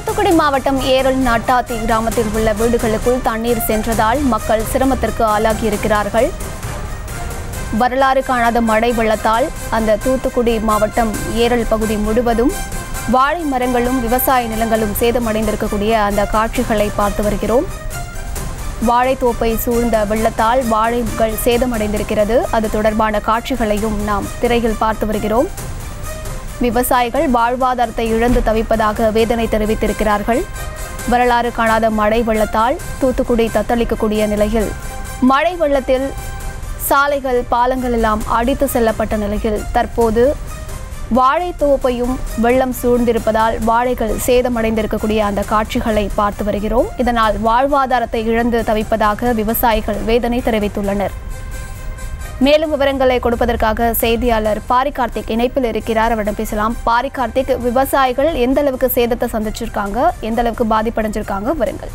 தூத்துக்குடி மாவட்டம் ஏரல் நாட்டாத்தி கிராமத்தில் உள்ள வீடுகளுக்குள் தண்ணீர் சென்றதால் மக்கள் சிரமத்திற்கு ஆளாகியிருக்கிறார்கள் வரலாறு காணாத மழை வெள்ளத்தால் அந்த தூத்துக்குடி மாவட்டம் ஏரல் பகுதி முழுவதும் வாழை மரங்களும் விவசாய நிலங்களும் சேதமடைந்திருக்கக்கூடிய அந்த காட்சிகளை பார்த்து வருகிறோம் வாழைத்தோப்பை சூழ்ந்த வெள்ளத்தால் வாழைகள் சேதமடைந்திருக்கிறது அது தொடர்பான காட்சிகளையும் நாம் திரையில் பார்த்து வருகிறோம் விவசாயிகள் வாழ்வாதாரத்தை இழந்து தவிப்பதாக வேதனை தெரிவித்திருக்கிறார்கள் வரலாறு காணாத மழை வெள்ளத்தால் தூத்துக்குடி தத்தளிக்கக்கூடிய நிலையில் மழை வெள்ளத்தில் சாலைகள் பாலங்கள் எல்லாம் அடித்து செல்லப்பட்ட நிலையில் தற்போது வாழைத்தோப்பையும் வெள்ளம் சூழ்ந்திருப்பதால் வாழைகள் சேதமடைந்திருக்கக்கூடிய அந்த காட்சிகளை பார்த்து வருகிறோம் இதனால் வாழ்வாதாரத்தை இழந்து தவிப்பதாக விவசாயிகள் வேதனை தெரிவித்துள்ளனர் மேலும் விவரங்களை கொடுப்பதற்காக செய்தியாளர் பாரி கார்த்திக் இணைப்பில் இருக்கிறார் அவரிடம் பேசலாம் பாரி கார்த்திக் விவசாயிகள் எந்த அளவுக்கு சேதத்தை சந்திச்சிருக்காங்க எந்த அளவுக்கு பாதிப்படைஞ்சிருக்காங்க விவரங்கள்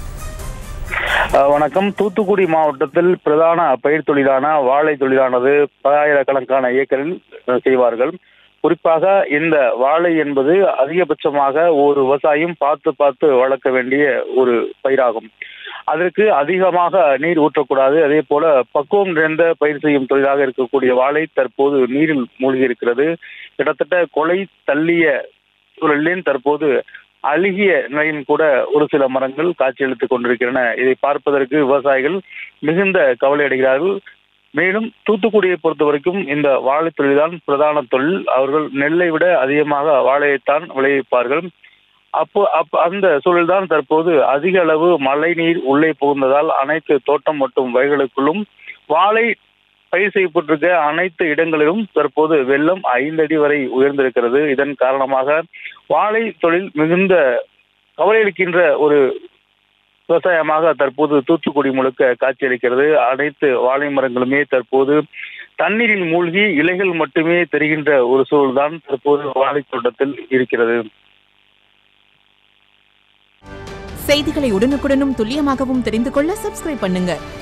அஹ் வணக்கம் தூத்துக்குடி மாவட்டத்தில் பிரதான பயிர் தொழிலான வாழை தொழிலானது பல்லாயிரக்கணக்கான ஏக்கரில் அஹ், செய்வார்கள் குறிப்பாக இந்த வாழை என்பது அதிகபட்சமாக ஒரு விவசாயம் பார்த்து பார்த்து வளர்க்க வேண்டிய ஒரு பயிராகும் அதற்கு அதிகமாக நீர் ஊற்றக்கூடாது அதே போல பக்குவம் நிறைந்த பயிர் செய்யும் தொழிலாக இருக்கக்கூடிய வாழை தற்போது நீரில் மூழ்கி இருக்கிறது கிட்டத்தட்ட கொலை தள்ளிய சூழலில் தற்போது அழுகிய நிலையில் கூட ஒரு சில மரங்கள் காட்சியளித்துக் கொண்டிருக்கின்றன இதை பார்ப்பதற்கு விவசாயிகள் மிகுந்த கவலை அடைகிறார்கள் மேலும் தூத்துக்குடியை பொறுத்த வரைக்கும் இந்த வாழை தொழில்தான் பிரதான தொழில் அவர்கள் நெல்லை விட அதிகமாக வாழையைத்தான் விளைவிப்பார்கள் அப்போ அப் அந்த சூழல்தான் தற்போது அதிக அளவு மழை நீர் உள்ளே புகுந்ததால் அனைத்து தோட்டம் மற்றும் வயல்களுக்குள்ளும் வாழை பயிர் செய்யப்பட்டிருக்க அனைத்து இடங்களிலும் தற்போது வெள்ளம் ஐந்து அடி வரை உயர்ந்திருக்கிறது இதன் காரணமாக வாழை தொழில் மிகுந்த கவலையளிக்கின்ற ஒரு விவசாயமாக தற்போது தூத்துக்குடி முழுக்க காட்சியளிக்கிறது அனைத்து வாழை மரங்களுமே தற்போது தண்ணீரில் மூழ்கி இலைகள் மட்டுமே தெரிகின்ற ஒரு சூழல்தான் தற்போது வாழை தோட்டத்தில் இருக்கிறது செய்திகளை உடனுக்குடனும் துல்லியமாகவும் தெரிந்து கொள்ள சப்ஸ்கிரைப் பண்ணுங்க